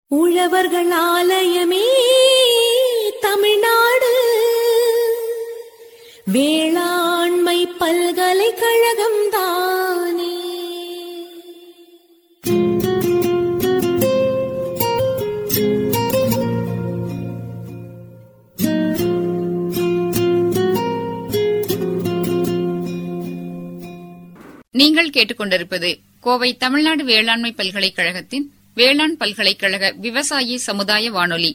உழவர்கள் ஆலயமே தமிழ்நாடு வேளாண்மை பல்கலைக்கழகம் தானே நீங்கள் கேட்டுக்கொண்டிருப்பது கோவை தமிழ்நாடு வேளாண்மை பல்கலைக்கழகத்தின் வேளாண் பல்கலைக்கழக விவசாயி சமுதாய வானொலி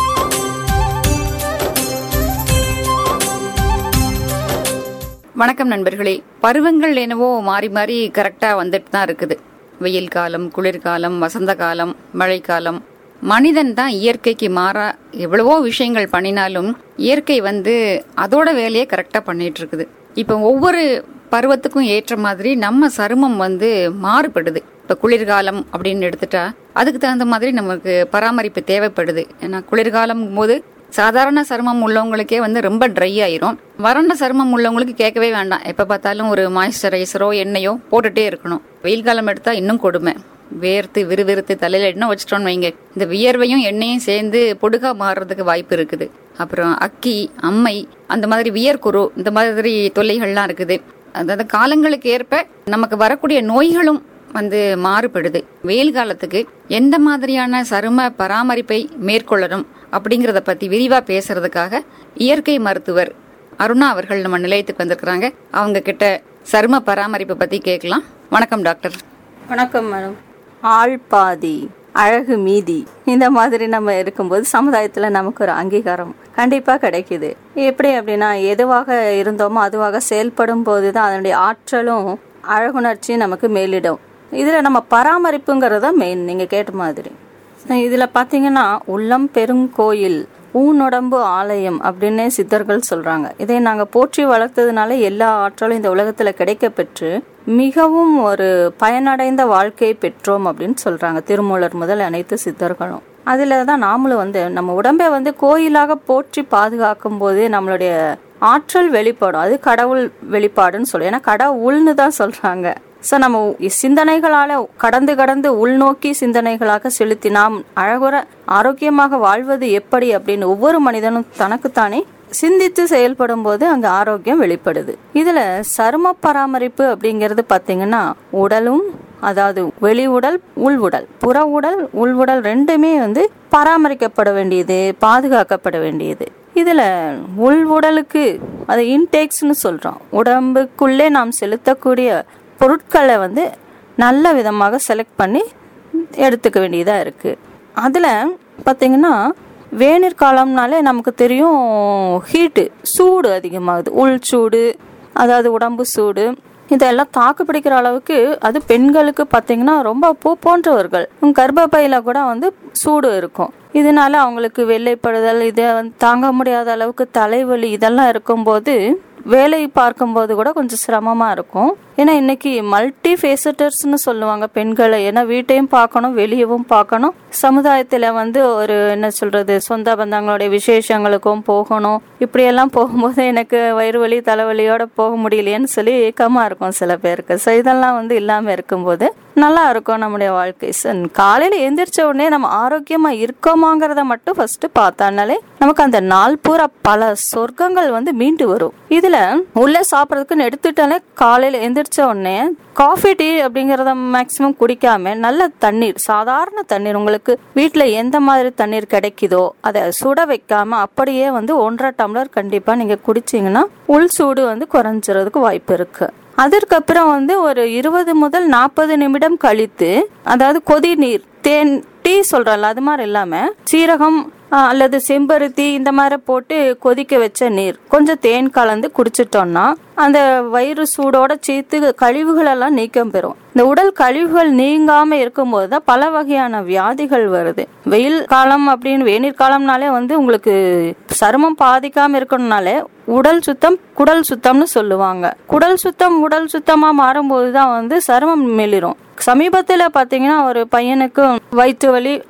வணக்கம் நண்பர்களே பருவங்கள் என்னவோ மாறி மாறி கரெக்டா வந்துட்டு தான் இருக்குது வெயில் காலம் குளிர்காலம் வசந்த காலம் மழைக்காலம் மனிதன் தான் இயற்கைக்கு மாறா எவ்வளவோ விஷயங்கள் பண்ணினாலும் இயற்கை வந்து அதோட வேலையை கரெக்டா பண்ணிட்டு இருக்குது இப்போ ஒவ்வொரு பருவத்துக்கும் ஏற்ற மாதிரி நம்ம சருமம் வந்து மாறுபடுது இப்ப குளிர்காலம் அப்படின்னு எடுத்துட்டா அதுக்கு தகுந்த மாதிரி நமக்கு பராமரிப்பு தேவைப்படுது ஏன்னா குளிர்காலம் போது சாதாரண சருமம் உள்ளவங்களுக்கே வந்து ரொம்ப ட்ரை ஆயிரும் வறண்ட சருமம் உள்ளவங்களுக்கு கேட்கவே வேண்டாம் எப்ப பார்த்தாலும் ஒரு மாய்ஸ்சரைசரோ எண்ணெயோ போட்டுட்டே இருக்கணும் வெயில் காலம் எடுத்தா இன்னும் கொடுமை வேர்த்து விறுவிறுத்து தலையில எண்ணெய் வச்சிட்டோம்னு வைங்க இந்த வியர்வையும் எண்ணெயும் சேர்ந்து பொடுகா மாறுறதுக்கு வாய்ப்பு இருக்குது அப்புறம் அக்கி அம்மை அந்த மாதிரி வியர்க்குரு இந்த மாதிரி தொல்லைகள்லாம் இருக்குது அதாவது காலங்களுக்கு ஏற்ப நமக்கு வரக்கூடிய நோய்களும் வந்து மாறுபடுது வெயில் காலத்துக்கு எந்த மாதிரியான சரும பராமரிப்பை மேற்கொள்ளணும் அப்படிங்கறத பத்தி விரிவா பேசுறதுக்காக இயற்கை மருத்துவர் அருணா அவர்கள் நம்ம நிலையத்துக்கு வந்திருக்கிறாங்க அவங்க கிட்ட சரும பராமரிப்பு பத்தி கேட்கலாம் வணக்கம் டாக்டர் வணக்கம் மேடம் ஆள் பாதி அழகு மீதி இந்த மாதிரி நம்ம இருக்கும்போது சமுதாயத்தில் நமக்கு ஒரு அங்கீகாரம் கண்டிப்பாக கிடைக்குது எப்படி அப்படின்னா எதுவாக இருந்தோமோ அதுவாக செயல்படும் போது தான் அதனுடைய ஆற்றலும் அழகுணர்ச்சியும் நமக்கு மேலிடும் இதில் நம்ம பராமரிப்புங்கிறது தான் மெயின் நீங்கள் கேட்ட மாதிரி இதில் பார்த்தீங்கன்னா உள்ளம் பெருங்கோயில் ஊனுடம்பு ஆலயம் அப்படின்னே சித்தர்கள் சொல்றாங்க இதை நாங்க போற்றி வளர்த்ததுனால எல்லா ஆற்றலும் இந்த உலகத்துல கிடைக்க பெற்று மிகவும் ஒரு பயனடைந்த வாழ்க்கையை பெற்றோம் அப்படின்னு சொல்றாங்க திருமூலர் முதல் அனைத்து சித்தர்களும் அதுல தான் நாமளும் வந்து நம்ம உடம்பை வந்து கோயிலாக போற்றி பாதுகாக்கும் போது நம்மளுடைய ஆற்றல் வெளிப்படும் அது கடவுள் வெளிப்பாடுன்னு சொல்லுவோம் ஏன்னா கடவுள்னு தான் சொல்றாங்க ஸோ நம்ம சிந்தனைகளால கடந்து கடந்து உள்நோக்கி சிந்தனைகளாக செலுத்தி நாம் அழகுற ஆரோக்கியமாக வாழ்வது எப்படி அப்படின்னு ஒவ்வொரு மனிதனும் தனக்குத்தானே சிந்தித்து செயல்படும் போது அங்க ஆரோக்கியம் வெளிப்படுது இதுல சரும பராமரிப்பு அப்படிங்கிறது பாத்தீங்கன்னா உடலும் அதாவது வெளி உடல் உள் உடல் புற உடல் உள் உடல் ரெண்டுமே வந்து பராமரிக்கப்பட வேண்டியது பாதுகாக்கப்பட வேண்டியது இதுல உள் உடலுக்கு அது இன்டேக்ஸ்னு சொல்றோம் உடம்புக்குள்ளே நாம் செலுத்தக்கூடிய பொருட்களை வந்து நல்ல விதமாக செலக்ட் பண்ணி எடுத்துக்க வேண்டியதாக இருக்குது அதில் பார்த்திங்கன்னா வேநீர் காலம்னாலே நமக்கு தெரியும் ஹீட்டு சூடு அதிகமாகுது உள் சூடு அதாவது உடம்பு சூடு இதெல்லாம் தாக்கு பிடிக்கிற அளவுக்கு அது பெண்களுக்கு பார்த்தீங்கன்னா ரொம்ப பூ போன்றவர்கள் கர்ப்பப்பையில கூட வந்து சூடு இருக்கும் இதனால அவங்களுக்கு வெள்ளைப்படுதல் இதை வந்து தாங்க முடியாத அளவுக்கு தலைவலி இதெல்லாம் இருக்கும்போது வேலை பார்க்கும்போது கூட கொஞ்சம் சிரமமா இருக்கும் ஏன்னா இன்னைக்கு மல்டி ஃபேசட்டர்ஸ்னு சொல்லுவாங்க பெண்களை ஏன்னா வீட்டையும் பார்க்கணும் வெளியவும் பார்க்கணும் சமுதாயத்துல வந்து ஒரு என்ன சொல்றது சொந்த பந்தங்களுடைய விசேஷங்களுக்கும் போகணும் இப்படியெல்லாம் போகும்போது எனக்கு வயிறு வலி தலைவலியோட போக முடியலையேன்னு சொல்லி ஏக்கமா இருக்கும் சில பேருக்கு ஸோ இதெல்லாம் வந்து இல்லாம இருக்கும்போது நல்லா இருக்கும் நம்முடைய வாழ்க்கை சன் காலையில எந்திரிச்ச உடனே நம்ம ஆரோக்கியமா இருக்கோமாங்கிறத மட்டும் ஃபர்ஸ்ட் பார்த்தானாலே நமக்கு அந்த நாள் பூரா பல சொர்க்கங்கள் வந்து மீண்டு வரும் இதுல உள்ள சாப்பிட்றதுக்குன்னு எடுத்துட்டாலே காலையில எந்திரிச்ச உடனே காஃபி டீ அப்படிங்கறத மேக்சிமம் குடிக்காம நல்ல தண்ணீர் சாதாரண தண்ணீர் உங்களுக்கு வீட்டுல எந்த மாதிரி தண்ணீர் கிடைக்குதோ அதை சுட வைக்காம அப்படியே வந்து ஒன்றரை டம்ளர் கண்டிப்பா நீங்க குடிச்சீங்கன்னா உள் சூடு வந்து குறைஞ்சிறதுக்கு வாய்ப்பு இருக்கு அதற்கப்புறம் வந்து ஒரு இருபது முதல் நாற்பது நிமிடம் கழித்து அதாவது கொதி நீர் தேன் டீ சொல்றல அது மாதிரி இல்லாம சீரகம் அல்லது செம்பருத்தி இந்த மாதிரி போட்டு கொதிக்க வச்ச நீர் கொஞ்சம் தேன் கலந்து குடிச்சிட்டோம்னா அந்த வயிறு சூடோட சேர்த்து கழிவுகள் எல்லாம் நீக்கம் பெறும் இந்த உடல் கழிவுகள் நீங்காம இருக்கும்போது தான் பல வகையான வியாதிகள் வருது வெயில் காலம் அப்படின்னு வேநீர் காலம்னாலே வந்து உங்களுக்கு சருமம் பாதிக்காம இருக்கணும்னாலே உடல் சுத்தம் குடல் சுத்தம்னு சொல்லுவாங்க குடல் சுத்தம் உடல் சுத்தமா மாறும்போது தான் வந்து சருமம் மெளிரும் சமீபத்தில் பார்த்தீங்கன்னா ஒரு பையனுக்கு வயிற்று வலி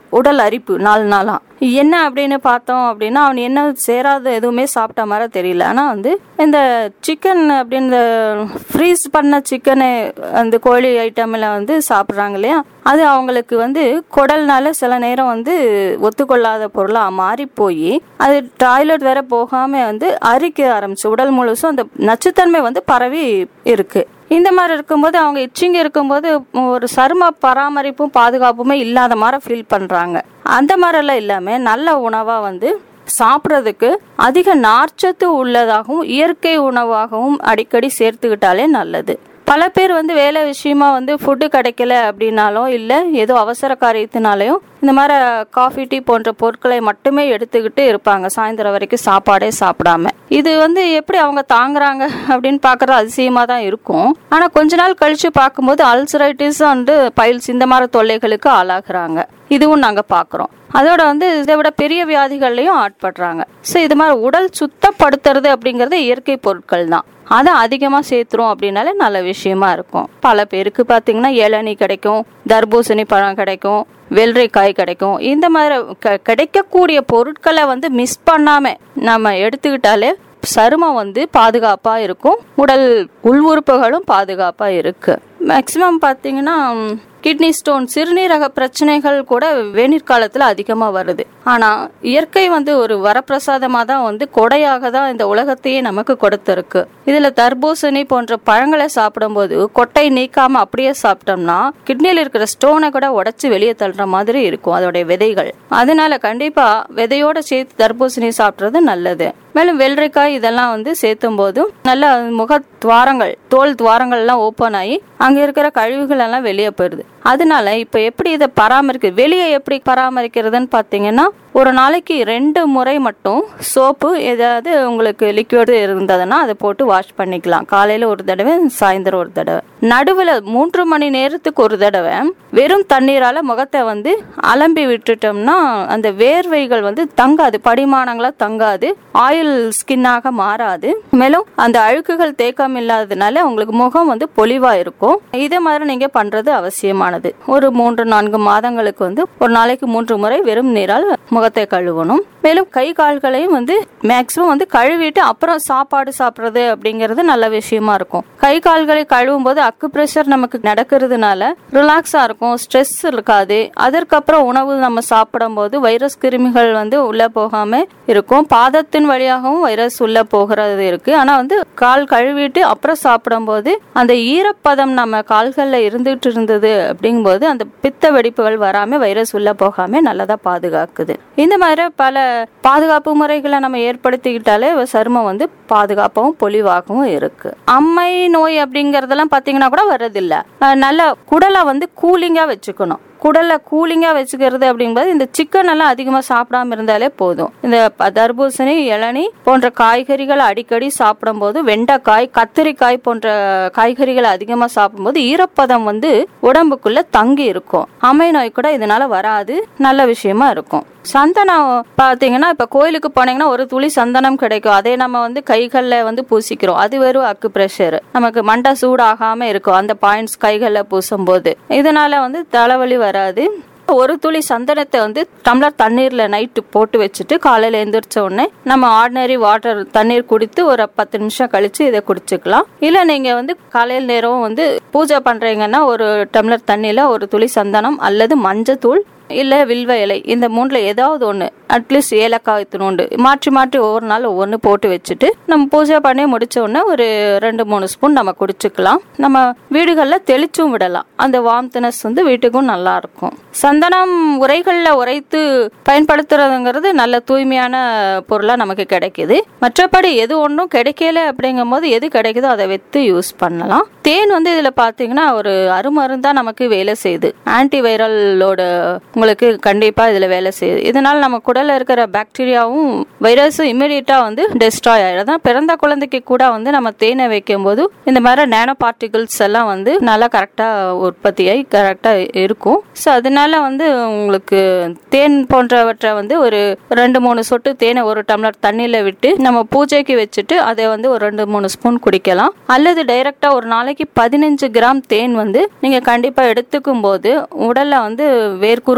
உடல் அரிப்பு நாலு நாளா என்ன அப்படின்னு பார்த்தோம் அப்படின்னா அவன் என்ன சேராத எதுவுமே சாப்பிட்ட மாதிரி தெரியல ஆனா வந்து இந்த சிக்கன் அப்படின்ற ஃப்ரீஸ் பண்ண சிக்கனை அந்த கோழி ஐட்டம்ல வந்து சாப்பிட்றாங்க இல்லையா அது அவங்களுக்கு வந்து குடல்னால சில நேரம் வந்து ஒத்துக்கொள்ளாத பொருளா மாறி போய் அது டாய்லெட் வேற போகாம வந்து அரிக்க ஆரம்பிச்சு உடல் முழுசும் அந்த நச்சுத்தன்மை வந்து பரவி இருக்கு இந்த மாதிரி இருக்கும்போது அவங்க இச்சிங்க இருக்கும்போது ஒரு சரும பராமரிப்பும் பாதுகாப்புமே இல்லாத மாதிரி ஃபீல் பண்றாங்க அந்த மாதிரிலாம் இல்லாம நல்ல உணவா வந்து சாப்பிட்றதுக்கு அதிக நார்ச்சத்து உள்ளதாகவும் இயற்கை உணவாகவும் அடிக்கடி சேர்த்துக்கிட்டாலே நல்லது பல பேர் வந்து வேலை விஷயமா வந்து ஃபுட்டு கிடைக்கல அப்படின்னாலும் இல்லை ஏதோ அவசர காரியத்தினாலையும் இந்த மாதிரி காஃபி டீ போன்ற பொருட்களை மட்டுமே எடுத்துக்கிட்டு இருப்பாங்க சாயந்தரம் வரைக்கும் சாப்பாடே சாப்பிடாம இது வந்து எப்படி அவங்க தாங்குறாங்க அப்படின்னு பார்க்கறது அதிசயமா தான் இருக்கும் ஆனா கொஞ்ச நாள் கழிச்சு பார்க்கும்போது அல்சரைட்டிஸ் அண்டு பைல்ஸ் இந்த மாதிரி தொல்லைகளுக்கு ஆளாகிறாங்க இதுவும் நாங்க பாக்குறோம் அதோட வந்து இதை விட பெரிய வியாதிகள்லையும் ஆட்படுறாங்க ஸோ இது மாதிரி உடல் சுத்தப்படுத்துறது அப்படிங்கறது இயற்கை பொருட்கள் தான் அதை அதிகமாக சேர்த்துறோம் அப்படின்னாலே நல்ல விஷயமா இருக்கும் பல பேருக்கு பார்த்தீங்கன்னா இளநீ கிடைக்கும் தர்பூசணி பழம் கிடைக்கும் வெள்ளரிக்காய் கிடைக்கும் இந்த மாதிரி க- கிடைக்கக்கூடிய பொருட்களை வந்து மிஸ் பண்ணாம நம்ம எடுத்துக்கிட்டாலே சருமம் வந்து பாதுகாப்பா இருக்கும் உடல் உள் உறுப்புகளும் பாதுகாப்பா இருக்கு மேக்சிமம் பார்த்தீங்கன்னா கிட்னி ஸ்டோன் சிறுநீரக பிரச்சனைகள் கூட வெந்நீர் காலத்துல அதிகமா வருது ஆனா இயற்கை வந்து ஒரு வரப்பிரசாதமா தான் வந்து கொடையாக தான் இந்த உலகத்தையே நமக்கு கொடுத்திருக்கு இதுல தர்பூசணி போன்ற பழங்களை சாப்பிடும்போது கொட்டை நீக்காம அப்படியே சாப்பிட்டோம்னா கிட்னில இருக்கிற ஸ்டோனை கூட உடைச்சு வெளியே தள்ளுற மாதிரி இருக்கும் அதோடைய விதைகள் அதனால கண்டிப்பா விதையோட சேர்த்து தர்பூசணி சாப்பிட்றது நல்லது மேலும் வெள்ளரிக்காய் இதெல்லாம் வந்து சேர்த்தும் போதும் நல்ல முக துவாரங்கள் தோல் துவாரங்கள் எல்லாம் ஓப்பன் ஆகி அங்க இருக்கிற கழிவுகள் எல்லாம் வெளியே போயிருது அதனால இப்ப எப்படி இதை பராமரிக்க வெளியே எப்படி பராமரிக்கிறதுன்னு பாத்தீங்கன்னா ஒரு நாளைக்கு ரெண்டு முறை மட்டும் சோப்பு ஏதாவது உங்களுக்கு லிக்விட் இருந்ததுன்னா அதை போட்டு வாஷ் பண்ணிக்கலாம் காலையில ஒரு தடவை சாயந்தரம் ஒரு தடவை நடுவுல மூன்று மணி நேரத்துக்கு ஒரு தடவை வெறும் தண்ணீரால முகத்தை வந்து அலம்பி விட்டுட்டோம்னா அந்த வேர்வைகள் வந்து தங்காது படிமானங்களா தங்காது ஆயில் ஸ்கின்னாக மாறாது மேலும் அந்த அழுக்குகள் தேக்கம் இல்லாததுனால உங்களுக்கு முகம் வந்து பொலிவா இருக்கும் இதே மாதிரி நீங்க பண்றது அவசியமானது ஒரு மூன்று நான்கு மாதங்களுக்கு வந்து ஒரு நாளைக்கு மூன்று முறை வெறும் நீரால் முகத்தை கழுவணும் மேலும் கை கால்களையும் வந்து மேக்சிமம் வந்து கழுவிட்டு அப்புறம் சாப்பாடு சாப்பிடுறது அப்படிங்கிறது நல்ல விஷயமா இருக்கும் கை கால்களை கழுவும் போது அக்கு பிரஷர் நமக்கு நடக்கிறதுனால ரிலாக்ஸா இருக்கும் ஸ்ட்ரெஸ் இருக்காது அதற்கப்புறம் உணவு நம்ம சாப்பிடும் போது வைரஸ் கிருமிகள் வந்து உள்ள போகாம இருக்கும் பாதத்தின் வழியாகவும் வைரஸ் உள்ள போகிறது இருக்கு ஆனா வந்து கால் கழுவிட்டு அப்புறம் சாப்பிடும்போது அந்த ஈரப்பதம் நம்ம கால்கள்ல இருந்துட்டு இருந்தது அப்படிங்கும்போது அந்த பித்த வெடிப்புகள் வராம வைரஸ் உள்ள போகாம நல்லதா பாதுகாக்குது இந்த மாதிரி பல பாதுகாப்பு முறைகளை நம்ம ஏற்படுத்திக்கிட்டாலே சருமம் வந்து பாதுகாப்பாகவும் பொலிவாகவும் இருக்கு அம்மை நோய் அப்படிங்கறதெல்லாம் பாத்தீங்கன்னா கூட வர்றதில்ல அஹ் நல்ல குடலை வந்து கூலிங்கா வச்சுக்கணும் குடலை கூலிங்கா வச்சுக்கிறது அப்படிங்கும்போது இந்த சிக்கன் எல்லாம் அதிகமா சாப்பிடாம இருந்தாலே போதும் இந்த ப- தர்பூசணி இளநி போன்ற காய்கறிகளை அடிக்கடி சாப்பிடும்போது வெண்டைக்காய் கத்திரிக்காய் போன்ற காய்கறிகளை அதிகமா சாப்பிடும்போது ஈரப்பதம் வந்து உடம்புக்குள்ள தங்கி இருக்கும் அம்மை நோய் கூட இதனால வராது நல்ல விஷயமா இருக்கும் சந்தனம் பாத்தீங்கன்னா இப்ப கோயிலுக்கு போனீங்கன்னா ஒரு துளி சந்தனம் கிடைக்கும் அதே நம்ம வந்து கைகள்ல வந்து பூசிக்கிறோம் அது வெறும் அக்கு பிரஷர் நமக்கு மண்டை சூடாகாம இருக்கும் அந்த பாயிண்ட்ஸ் கைகள்ல பூசும் போது இதனால வந்து தலைவலி வராது ஒரு துளி சந்தனத்தை வந்து டம்ளர் தண்ணீர்ல நைட்டு போட்டு வச்சுட்டு காலையில எந்திரிச்ச உடனே நம்ம ஆர்டினரி வாட்டர் தண்ணீர் குடித்து ஒரு பத்து நிமிஷம் கழிச்சு இதை குடிச்சுக்கலாம் இல்ல நீங்க வந்து காலையில் நேரம் வந்து பூஜை பண்றீங்கன்னா ஒரு டம்ளர் தண்ணியில ஒரு துளி சந்தனம் அல்லது மஞ்சத்தூள் இல்ல வில்வ இலை இந்த மூணுல ஏதாவது ஒண்ணு அட்லீஸ்ட் ஏலக்காய் இத்தினோண்டு மாற்றி மாற்றி ஒவ்வொரு நாள் ஒவ்வொன்று போட்டு வச்சுட்டு நம்ம பூஜை பண்ணி முடிச்ச உடனே ஒரு ரெண்டு மூணு ஸ்பூன் நம்ம குடிச்சுக்கலாம் நம்ம வீடுகளில் தெளிச்சும் விடலாம் அந்த வாம்த்னஸ் வந்து வீட்டுக்கும் நல்லா இருக்கும் சந்தனம் உரைகளில் உரைத்து பயன்படுத்துறதுங்கிறது நல்ல தூய்மையான பொருளா நமக்கு கிடைக்குது மற்றபடி எது ஒன்றும் கிடைக்கல அப்படிங்கும் போது எது கிடைக்குதோ அதை வைத்து யூஸ் பண்ணலாம் தேன் வந்து இதுல பாத்தீங்கன்னா ஒரு அருமருந்தா நமக்கு வேலை செய்யுது ஆன்டி வைரலோட உங்களுக்கு கண்டிப்பா இதுல வேலை செய்யுது இதனால நம்ம குடல்ல இருக்கிற பாக்டீரியாவும் வைரஸும் இம்மிடியட்டா வந்து டெஸ்ட்ராய் ஆயிடும் அதான் பிறந்த குழந்தைக்கு கூட வந்து நம்ம தேனை வைக்கும் போது இந்த மாதிரி நேனோ பார்ட்டிகிள்ஸ் எல்லாம் வந்து நல்லா கரெக்டா உற்பத்தியாகி கரெக்டா இருக்கும் ஸோ அதனால வந்து உங்களுக்கு தேன் போன்றவற்றை வந்து ஒரு ரெண்டு மூணு சொட்டு தேனை ஒரு டம்ளர் தண்ணியில விட்டு நம்ம பூஜைக்கு வச்சுட்டு அதை வந்து ஒரு ரெண்டு மூணு ஸ்பூன் குடிக்கலாம் அல்லது டைரக்டா ஒரு நாளைக்கு பதினஞ்சு கிராம் தேன் வந்து நீங்க கண்டிப்பா எடுத்துக்கும் போது உடல்ல வந்து வேர்க்குரு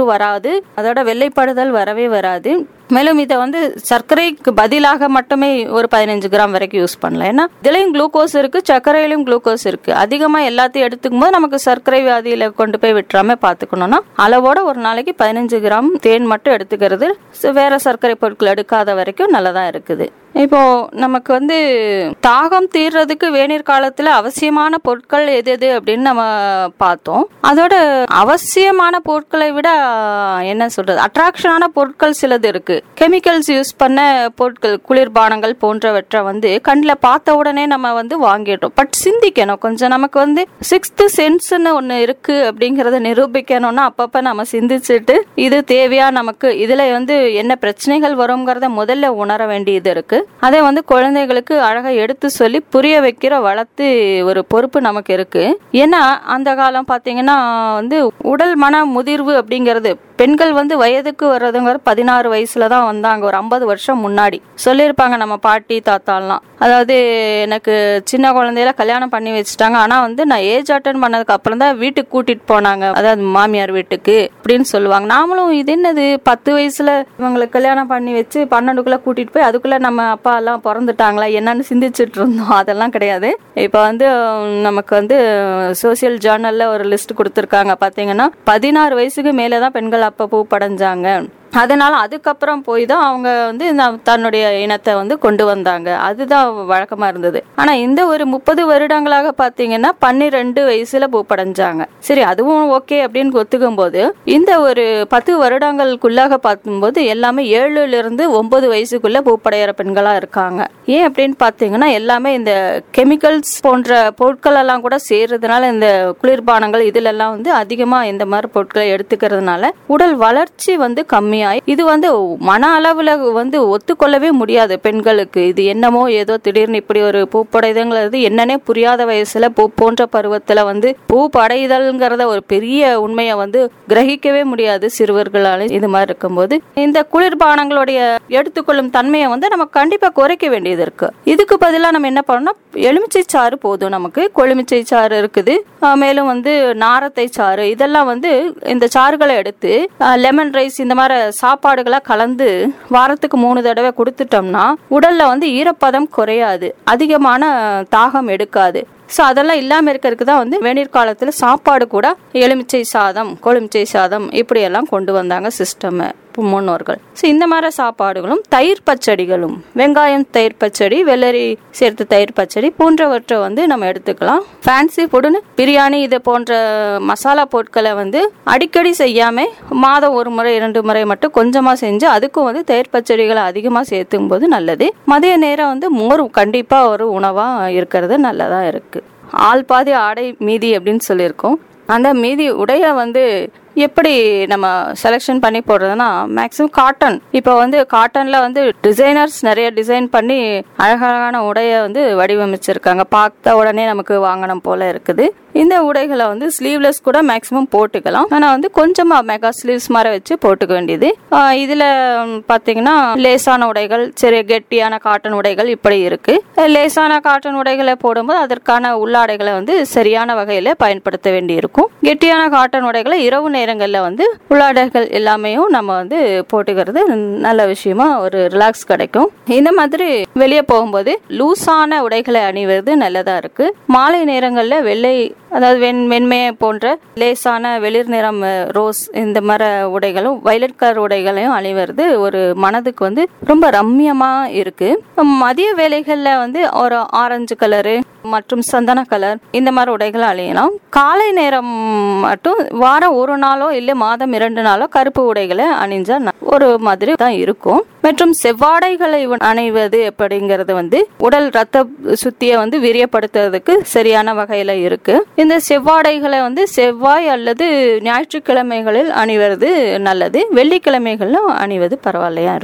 வராது அதோட வெள்ளைப்படுதல் வரவே வராது மேலும் இதை வந்து சர்க்கரைக்கு பதிலாக மட்டுமே ஒரு பதினஞ்சு கிராம் வரைக்கும் யூஸ் பண்ணலாம் ஏன்னா இதுலயும் குளுக்கோஸ் இருக்கு சர்க்கரையிலும் குளுக்கோஸ் இருக்கு அதிகமா எல்லாத்தையும் எடுத்துக்கும் போது நமக்கு சர்க்கரை வியாதியில கொண்டு போய் விட்டுறாம பாத்துக்கணும்னா அளவோட ஒரு நாளைக்கு பதினஞ்சு கிராம் தேன் மட்டும் எடுத்துக்கிறது ச- வேற சர்க்கரை பொருட்கள் எடுக்காத வரைக்கும் நல்லதா இருக்குது இப்போ நமக்கு வந்து தாகம் தீர்றதுக்கு வேநீர் காலத்துல அவசியமான பொருட்கள் எது எது அப்படின்னு நம்ம பார்த்தோம் அதோட அவசியமான பொருட்களை விட என்ன சொல்றது அட்ராக்ஷனான பொருட்கள் சிலது இருக்கு கெமிக்கல்ஸ் யூஸ் பண்ண பொருட்கள் குளிர்பானங்கள் போன்றவற்றை வந்து கண்ணில் பார்த்த உடனே நம்ம வந்து வாங்கிடுறோம் பட் சிந்திக்கணும் கொஞ்சம் நமக்கு வந்து சிக்ஸ்த் சென்ஸ்னு ஒன்று இருக்கு அப்படிங்கறத நிரூபிக்கணும்னா அப்பப்ப நம்ம சிந்திச்சுட்டு இது தேவையா நமக்கு இதுல வந்து என்ன பிரச்சனைகள் வருங்கிறத முதல்ல உணர வேண்டியது இருக்கு அதை வந்து குழந்தைகளுக்கு அழகா எடுத்து சொல்லி புரிய வைக்கிற வளர்த்து ஒரு பொறுப்பு நமக்கு இருக்கு ஏன்னா அந்த காலம் பாத்தீங்கன்னா வந்து உடல் மன முதிர்வு அப்படிங்கிறது பெண்கள் வந்து வயதுக்கு வர்றதுங்கிற பதினாறு வயசுல தான் வந்தாங்க ஒரு ஐம்பது வருஷம் முன்னாடி சொல்லியிருப்பாங்க நம்ம பாட்டி தாத்தாலாம் அதாவது எனக்கு சின்ன குழந்தையில கல்யாணம் பண்ணி வச்சுட்டாங்க ஆனா வந்து நான் ஏஜ் அட்டன் பண்ணதுக்கு அப்புறம் தான் வீட்டுக்கு கூட்டிட்டு போனாங்க அதாவது மாமியார் வீட்டுக்கு அப்படின்னு சொல்லுவாங்க நாமளும் இது என்னது பத்து வயசுல இவங்களுக்கு கல்யாணம் பண்ணி வச்சு பன்னெண்டுக்குள்ள கூட்டிட்டு போய் அதுக்குள்ள நம்ம அப்பா எல்லாம் பிறந்துட்டாங்களா என்னன்னு சிந்திச்சுட்டு இருந்தோம் அதெல்லாம் கிடையாது இப்போ வந்து உம், நமக்கு வந்து சோசியல் ஜேர்னல்ல ஒரு லிஸ்ட் கொடுத்துருக்காங்க பாத்தீங்கன்னா பதினாறு வயசுக்கு மேலே தான் பெண்கள் அப்போ பூப்படைஞ்சாங்க அதனால அதுக்கப்புறம் போய் தான் அவங்க வந்து ந- தன்னுடைய இனத்தை வந்து கொண்டு வந்தாங்க அதுதான் வழக்கமா இருந்தது ஆனா இந்த ஒரு முப்பது வருடங்களாக பாத்தீங்கன்னா பன்னிரெண்டு வயசுல பூப்படைஞ்சாங்க சரி அதுவும் ஓகே அப்படின்னு ஒத்துக்கும் போது இந்த ஒரு பத்து வருடங்களுக்குள்ளாக பார்க்கும்போது எல்லாமே ஏழுல இருந்து ஒன்பது வயசுக்குள்ள பூப்படையிற பெண்களா இருக்காங்க ஏன் அப்படின்னு பாத்தீங்கன்னா எல்லாமே இந்த கெமிக்கல்ஸ் போன்ற பொருட்கள் எல்லாம் கூட சேர்றதுனால இந்த குளிர்பானங்கள் இதுல எல்லாம் வந்து அதிகமா இந்த மாதிரி பொருட்களை எடுத்துக்கிறதுனால உடல் வளர்ச்சி வந்து கம்மியாய் இது வந்து மன அளவுல வந்து ஒத்துக்கொள்ளவே முடியாது பெண்களுக்கு இது என்னமோ ஏதோ திடீர்னு இப்படி ஒரு பூ படைதங்கிறது என்னன்னே புரியாத வயசுல பூ போன்ற பருவத்துல வந்து பூ படைதல்ங்கிறத ஒரு பெரிய உண்மையை வந்து கிரகிக்கவே முடியாது சிறுவர்களால இது மாதிரி இருக்கும்போது இந்த குளிர்பானங்களுடைய எடுத்துக்கொள்ளும் தன்மையை வந்து நம்ம கண்டிப்பா குறைக்க வேண்டியது இருக்கு இதுக்கு பதிலா நம்ம என்ன பண்ணணும் எலுமிச்சை சாறு போதும் நமக்கு கொழுமிச்சை சாறு இருக்குது ஆஹ் மேலும் வந்து நாரத்தை சாறு இதெல்லாம் வந்து இந்த சாறுகளை எடுத்து லெமன் ரைஸ் இந்த மாதிரி சாப்பாடுகளை கலந்து வாரத்துக்கு மூணு தடவை கொடுத்துட்டோம்னா உடல்ல வந்து ஈரப்பதம் குறையாது அதிகமான தாகம் எடுக்காது ஸோ அதெல்லாம் இல்லாமல் இருக்கிறதுக்கு தான் வந்து வெந்நீர் காலத்தில் சாப்பாடு கூட எலுமிச்சை சாதம் கொழுமிச்சை சாதம் இப்படியெல்லாம் கொண்டு வந்தாங்க சிஸ்டம் முன்னோர்கள் ஸோ இந்த மாதிரி சாப்பாடுகளும் தயிர் பச்சடிகளும் வெங்காயம் தயிர் பச்சடி வெள்ளரி சேர்த்து தயிர் பச்சடி போன்றவற்றை வந்து நம்ம எடுத்துக்கலாம் ஃபேன்சி ஃபுட்டுன்னு பிரியாணி இது போன்ற மசாலா பொருட்களை வந்து அடிக்கடி செய்யாம மாதம் ஒரு முறை இரண்டு முறை மட்டும் கொஞ்சமா செஞ்சு அதுக்கும் வந்து தயிர் பச்சடிகளை அதிகமா சேர்த்துக்கும் போது நல்லது மதிய நேரம் வந்து மோர் கண்டிப்பா ஒரு உணவா இருக்கிறது நல்லதா இருக்கு ஆள் பாதி ஆடை மீதி அப்படின்னு சொல்லியிருக்கோம் அந்த மீதி உடைய வந்து எப்படி நம்ம செலெக்ஷன் பண்ணி போடுறதுன்னா மேக்ஸிமம் காட்டன் இப்போ வந்து காட்டன்ல வந்து டிசைனர்ஸ் நிறைய டிசைன் பண்ணி அழகழகான உடைய வந்து வடிவமைச்சிருக்காங்க பார்த்த உடனே நமக்கு வாங்கணும் போல இருக்குது இந்த உடைகளை வந்து ஸ்லீவ்லெஸ் கூட மேக்ஸிமம் போட்டுக்கலாம் ஆனா வந்து கொஞ்சமா மெகா ஸ்லீவ்ஸ் மாதிரி வச்சு போட்டுக்க வேண்டியது ஆஹ் இதுல ம், பாத்தீங்கன்னா லேசான உடைகள் சரி கெட்டியான காட்டன் உடைகள் இப்படி இருக்கு லேசான காட்டன் உடைகளை போடும்போது அதற்கான உள்ளாடைகளை வந்து சரியான வகையில பயன்படுத்த வேண்டி இருக்கும் கெட்டியான காட்டன் உடைகளை இரவு நேரங்கள்ல வந்து உள்ளாடைகள் எல்லாமே நம்ம வந்து போட்டுக்கிறது நல்ல விஷயமா ஒரு ரிலாக்ஸ் கிடைக்கும் இந்த மாதிரி வெளியே போகும்போது லூஸான உடைகளை அணிவது நல்லதா இருக்கு மாலை நேரங்கள்ல வெள்ளை அதாவது வெண் வெண்மையை போன்ற லேசான வெளிர் நிறம் அஹ், ரோஸ் இந்த மாதிரி உடைகளும் வயலட் கலர் உடைகளையும் அணிவது ஒரு மனதுக்கு வந்து ரொம்ப ரம்மியமா இருக்கு மதிய வேலைகள்ல வந்து ஒரு ஆரஞ்சு கலரு மற்றும் சந்தன கலர் இந்த மாதிரி உடைகளை அணியலாம் காலை நேரம் மட்டும் வாரம் ஒரு நாளோ இல்லை மாதம் இரண்டு நாளோ கருப்பு உடைகளை அணிஞ்சா ந- ஒரு மாதிரி தான் இருக்கும் மற்றும் செவ்வாடைகளை உ- அணிவது அப்படிங்கிறது வந்து உடல் ரத்த சுத்தியை வந்து விரியப்படுத்துறதுக்கு சரியான வகையில இருக்கு இந்த செவ்வாடைகளை வந்து செவ்வாய் அல்லது ஞாயிற்றுக்கிழமைகளில் அணிவது நல்லது வெள்ளிக்கிழமைகளில் அணிவது பரவாயில்லையா இருக்கும்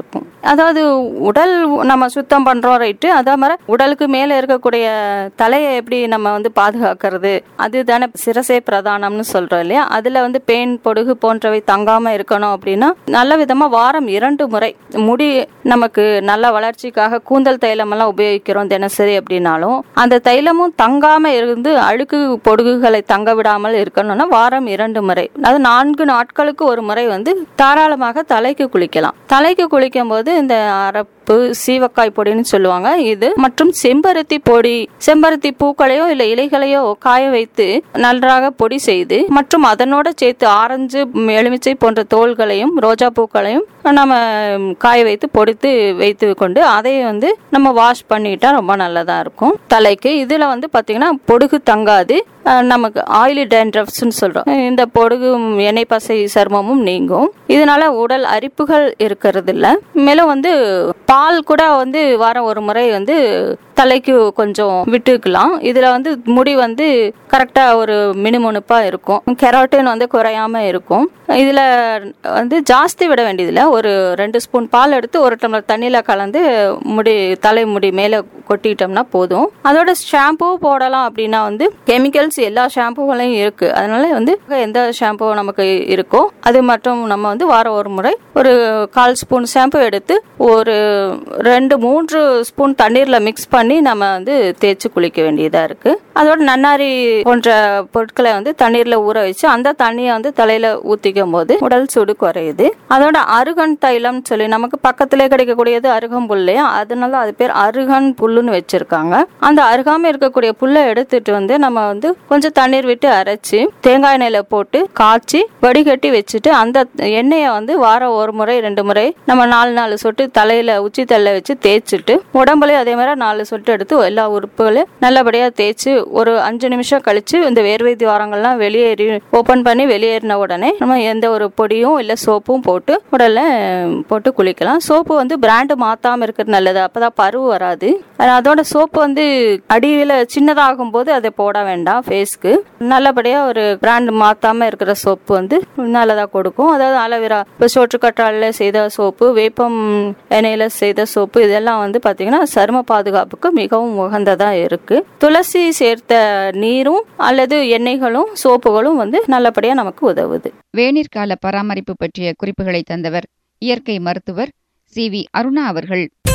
அதாவது உடல் நம்ம சுத்தம் பண்றோம் ரைட்டு அதே மாதிரி உடலுக்கு மேல இருக்கக்கூடிய தலையை எப்படி நம்ம வந்து பாதுகாக்கிறது அதுதானே சிரசே பிரதானம்னு சொல்றோம் இல்லையா அதுல வந்து பேன் பொடுகு போன்றவை தங்காம இருக்கணும் அப்படின்னா நல்ல விதமா வாரம் இரண்டு முறை முடி நமக்கு நல்ல வளர்ச்சிக்காக கூந்தல் தைலம் எல்லாம் உபயோகிக்கிறோம் தினசரி அப்படின்னாலும் அந்த தைலமும் தங்காம இருந்து அழுக்கு பொடுகுகளை தங்க விடாமல் இருக்கணும்னா வாரம் இரண்டு முறை அது நான்கு நாட்களுக்கு ஒரு முறை வந்து தாராளமாக தலைக்கு குளிக்கலாம் தலைக்கு குளிக்கும் போது இந்த அரப்பு சீவக்காய் பொடின்னு சொல்லுவாங்க இது மற்றும் செம்பருத்தி பொடி செம்பருத்தி பூக்களையோ இல்ல இலைகளையோ காய வைத்து நன்றாக பொடி செய்து மற்றும் அதனோட சேர்த்து ஆரஞ்சு எலுமிச்சை போன்ற தோள்களையும் ரோஜா பூக்களையும் நம்ம காய வைத்து பொடித்து வைத்து கொண்டு அதை வந்து நம்ம வாஷ் பண்ணிட்டா ரொம்ப நல்லதா இருக்கும் தலைக்கு இதுல வந்து பாத்தீங்கன்னா பொடுகு தங்காது அஹ் நமக்கு ஆயிலி டேண்ட்ரஃப்ஸ்னு சொல்றோம் இந்த பொடுகும் எண்ணெய் பசை சருமமும் நீங்கும் இதனால உடல் அரிப்புகள் இருக்கிறது இல்ல மேலும் வந்து பால் கூட வந்து வாரம் ஒரு முறை வந்து தலைக்கு கொஞ்சம் விட்டுக்கலாம் இதுல வந்து முடி வந்து கரெக்டா ஒரு மினுமுணுப்பா இருக்கும் கெராட்டின் வந்து குறையாம இருக்கும் இதுல வந்து ஜாஸ்தி விட வேண்டியதில்ல ஒரு ரெண்டு ஸ்பூன் பால் எடுத்து ஒரு டம்ளர் தண்ணியில கலந்து முடி தலைமுடி மேல கொட்டிட்டோம்னா போதும் அதோட ஷாம்பூ போடலாம் அப்படின்னா வந்து கெமிக்கல்ஸ் எல்லா ஷாம்பூகளையும் இருக்கு அதனால வந்து எந்த ஷாம்பூ நமக்கு இருக்கோ அது மட்டும் நம்ம வந்து வாரம் ஒரு முறை ஒரு கால் ஸ்பூன் ஷாம்பு எடுத்து ஒரு ரெண்டு மூன்று ஸ்பூன் தண்ணீர்ல மிக்ஸ் பண்ணி நம்ம வந்து தேய்ச்சி குளிக்க வேண்டியதா இருக்கு அதோட நன்னாரி போன்ற பொருட்களை வந்து தண்ணீர்ல ஊற வச்சு அந்த தண்ணியை வந்து தலையில ஊத்திக்கும் போது உடல் சூடு குறையுது அதோட அருகன் தைலம் சொல்லி நமக்கு பக்கத்திலே கிடைக்கக்கூடியது அருகம்புல்லையா அதனால அது பேர் அருகன் புல்லுன்னு வச்சிருக்காங்க அந்த அருகாம இருக்கக்கூடிய புல்லை எடுத்துட்டு வந்து நம்ம வந்து கொஞ்சம் தண்ணீர் விட்டு அரைச்சு தேங்காய் எண்ணெயில போட்டு காய்ச்சி வடிகட்டி வச்சுட்டு அந்த எண்ணெயை வந்து வாரம் ஒரு முறை ரெண்டு முறை நம்ம நாலு நாலு சொட்டு தலையில உச்சி தள்ள வச்சு தேய்ச்சிட்டு உடம்புலயும் அதே மாதிரி நாலு சொட்டு எடுத்து எல்லா உறுப்புகளையும் நல்லபடியா தேய்ச்சி ஒரு அஞ்சு நிமிஷம் கழிச்சு இந்த வேர்வை துவாரங்கள்லாம் வெளியேறி ஓபன் பண்ணி வெளியேறின உடனே நம்ம எந்த ஒரு பொடியும் இல்ல சோப்பும் போட்டு உடல்ல போட்டு குளிக்கலாம் சோப்பு வந்து பிராண்டு மாத்தாம இருக்கிறது நல்லது அப்பதான் பருவு வராது அதோட சோப்பு வந்து அடியில சின்னதாகும் போது அதை போட வேண்டாம் ஃபேஸ்க்கு நல்லபடியா ஒரு பிராண்ட் மாத்தாம இருக்கிற சோப்பு வந்து நல்லதா கொடுக்கும் அதாவது அலோவேரா இப்போ சோற்றுக்கற்றால செய்த சோப்பு வேப்பம் எண்ணெயில செய்த சோப்பு இதெல்லாம் வந்து பாத்தீங்கன்னா சரும பாதுகாப்புக்கு மிகவும் உகந்ததா இருக்கு துளசி சேர்த்த நீரும் அல்லது எண்ணெய்களும் சோப்புகளும் வந்து நல்லபடியா நமக்கு உதவுது வேநீர்கால பராமரிப்பு பற்றிய குறிப்புகளை தந்தவர் இயற்கை மருத்துவர் சி வி அருணா அவர்கள்